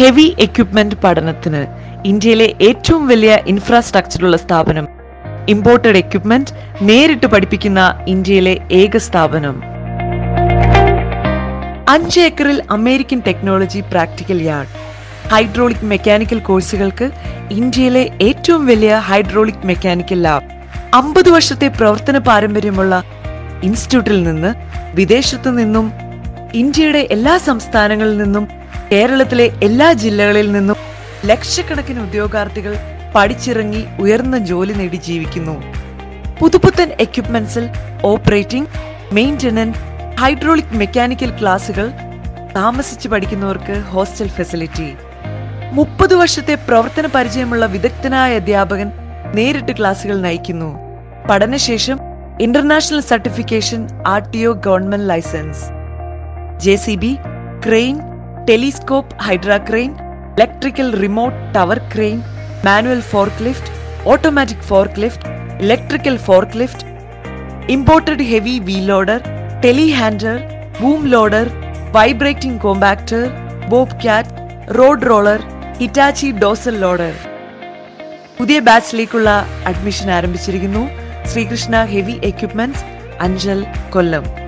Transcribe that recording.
heavy equipment പഠനത്തിന് ഇന്ത്യയിലെ ഏറ്റവും വലിയ ഇൻഫ്രാസ്ട്രക്ചറുള്ള സ്ഥാപനം ഇമ്പോർട്ടഡ് എക്യുപ്മെന്റ് നേരിട്ട് പഠിപ്പിക്കുന്ന ഇന്ത്യയിലെ ഏക സ്ഥാപനം അഞ്ച് ഏക്കറിൽ American technology practical yard hydraulic mechanical കോഴ്സുകൾക്ക് ഇന്ത്യയിലെ ഏറ്റവും വലിയ ഹൈഡ്രോളിക് മെക്കാനിക്കൽ ലാബ് അമ്പത് വർഷത്തെ പ്രവർത്തന പാരമ്പര്യമുള്ള ഇൻസ്റ്റിറ്റ്യൂട്ടിൽ നിന്ന് വിദേശത്തു നിന്നും ഇന്ത്യയുടെ എല്ലാ സംസ്ഥാനങ്ങളിൽ നിന്നും കേരളത്തിലെ എല്ലാ ജില്ലകളിൽ നിന്നും ലക്ഷക്കണക്കിന് ഉദ്യോഗാർത്ഥികൾ പഠിച്ചിറങ്ങി ഉയർന്ന ജോലി നേടി ജീവിക്കുന്നു പുതുപുത്തൻ എക്യുപ്മെന്റ്സിൽ ഓപ്പറേറ്റിംഗ് മെയിൻ്റനൻസ് ഹൈഡ്രോളിക് മെക്കാനിക്കൽ ക്ലാസുകൾ താമസിച്ച് പഠിക്കുന്നവർക്ക് ഹോസ്റ്റൽ ഫെസിലിറ്റി മുപ്പത് വർഷത്തെ പ്രവർത്തന പരിചയമുള്ള വിദഗ്ധനായ അധ്യാപകൻ നേരിട്ട് ക്ലാസുകൾ നയിക്കുന്നു പഠനശേഷം international certification R T O government licence J C B crane telescope hydra crane electrical remote tower crane manual forklift automatic forklift electrical forklift imported heavy wheel loader telehandler boom loader vibrating compactor Bobcat road roller Hitachi dozer loader പുതിയ ബാച്ചിലേക്കുള്ള admission ആരംഭിച്ചിരിക്കുന്നു Sreekrishna heavy equipments Anchal കൊല്ലം